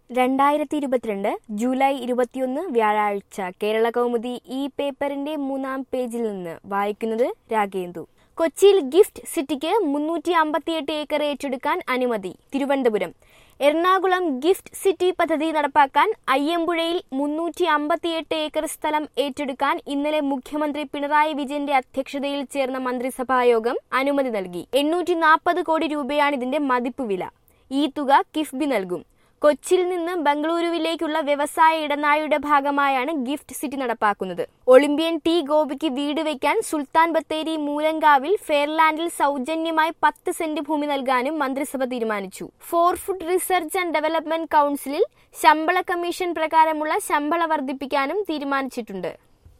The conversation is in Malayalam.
രണ്ടായിരത്തി ഇരുപത്തിരണ്ട് ജൂലൈ ഇരുപത്തിയൊന്ന് വ്യാഴാഴ്ച കേരള കൗമുദി ഈ പേപ്പറിന്റെ മൂന്നാം പേജിൽ നിന്ന് വായിക്കുന്നത് രാഗേന്ദു കൊച്ചിയിൽ ഗിഫ്റ്റ് സിറ്റിക്ക് മുന്നൂറ്റി അമ്പത്തിയെട്ട് ഏക്കർ ഏറ്റെടുക്കാൻ അനുമതി തിരുവനന്തപുരം എറണാകുളം ഗിഫ്റ്റ് സിറ്റി പദ്ധതി നടപ്പാക്കാൻ അയ്യമ്പുഴയിൽ മുന്നൂറ്റി അമ്പത്തിയെട്ട് ഏക്കർ സ്ഥലം ഏറ്റെടുക്കാൻ ഇന്നലെ മുഖ്യമന്ത്രി പിണറായി വിജയന്റെ അധ്യക്ഷതയിൽ ചേർന്ന മന്ത്രിസഭായോഗം അനുമതി നൽകി എണ്ണൂറ്റി നാൽപ്പത് കോടി രൂപയാണ് ഇതിന്റെ മതിപ്പ് വില ഈ തുക കിഫ്ബി നൽകും കൊച്ചിയിൽ നിന്ന് ബംഗളൂരുവിലേക്കുള്ള വ്യവസായ ഇടനാഴിയുടെ ഭാഗമായാണ് ഗിഫ്റ്റ് സിറ്റി നടപ്പാക്കുന്നത് ഒളിമ്പ്യൻ ടി ഗോപിക്ക് വീട് വയ്ക്കാൻ സുൽത്താൻ ബത്തേരി മൂലങ്കാവിൽ ഫെയർലാൻഡിൽ സൗജന്യമായി പത്ത് സെന്റ് ഭൂമി നൽകാനും മന്ത്രിസഭ തീരുമാനിച്ചു for food research and development കൗൺസിലിൽ ശമ്പള കമ്മീഷൻ പ്രകാരമുള്ള ശമ്പള വർദ്ധിപ്പിക്കാനും തീരുമാനിച്ചിട്ടുണ്ട്